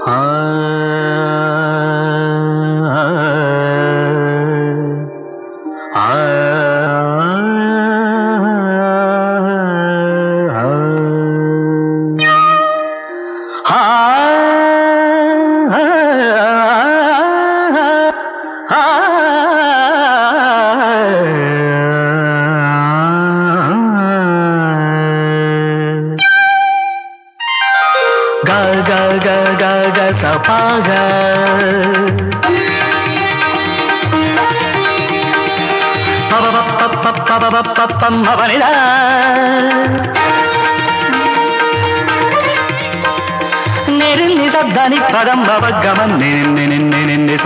గ గ గ గ గ సపాగ పవనిదా నిరిల్లి సద్దని పదం భవగమన్ నిన్నిన్నిన్నిన్నిస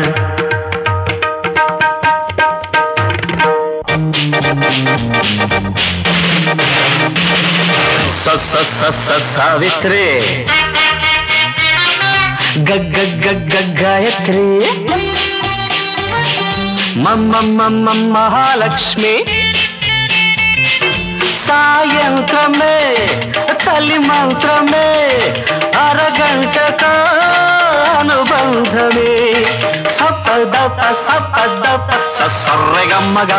స స స స సావిత్రి గ గ గ గ గాయత్రి మమ్మ మమ్మ మహాలక్ష్మి సాయంత్రమే చలి మంత్రమే అరగంట అనుబంధమే సప్పదప సప్పదప సర్రెగమ్మగా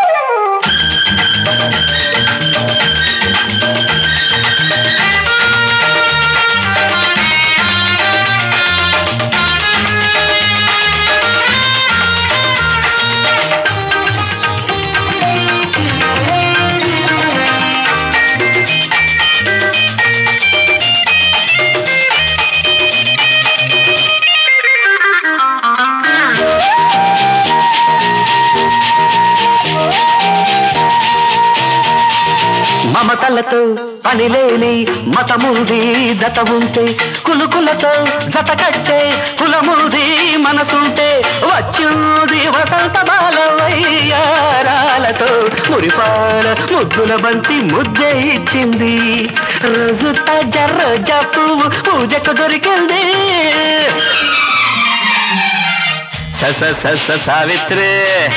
మమతలతో పనిలేని మతముంది జత ఉంటే కులుకులతో జత కట్టే కులముంది మనసుంటే వచ్చుది వసంత బాలవయ్యారాలతో మురిపాల ముద్దుల బంతి ముద్దే ఇచ్చింది రోజు జర్ర పువ్వు పూజకు దొరికింది స స స స సావిత్రి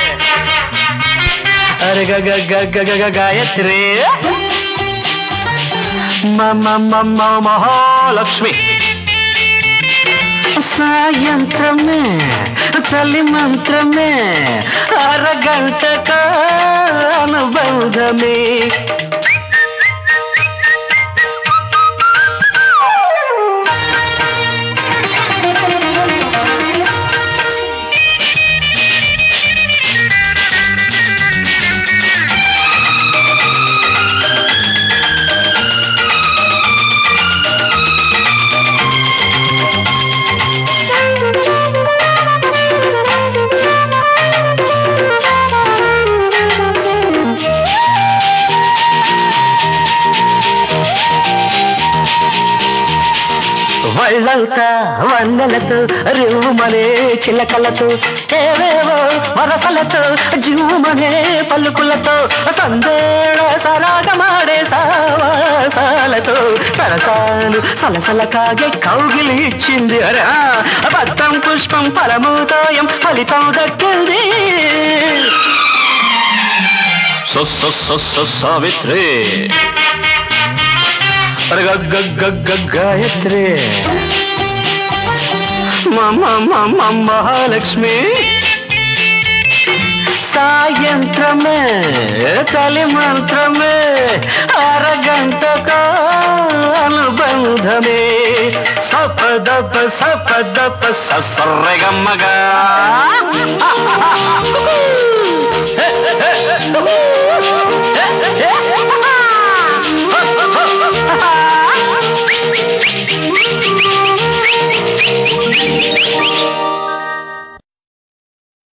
అరే గ గ గ గ గ గ గాయత్రి మమ మమ మహాలక్ష్మి సాయంత్రమే చలి మంత్రమే అరగంట అనుబంధమే వాళ్ళంతా వన్నెలతో రివ్వుమనే చిలకలతో ఏవేవో వరసలతో జీవమనే పలుకులతో సందేళ సరాగమాడే సావాసాలతో సరసాలు సలసల కాగే కౌగిలి ఇచ్చింది అరే భక్తం పుష్పం ఫలముతోయం ఫలితం దక్కింది so so so so Savitri అరే గ గ గ గ గాయత్రి మమ మమ మహాలక్ష్మి సాయంత్రమే చలి మంత్రమే అరగంటకు అనుబంధమే సపదప సపదప సర్రెగమ్మగా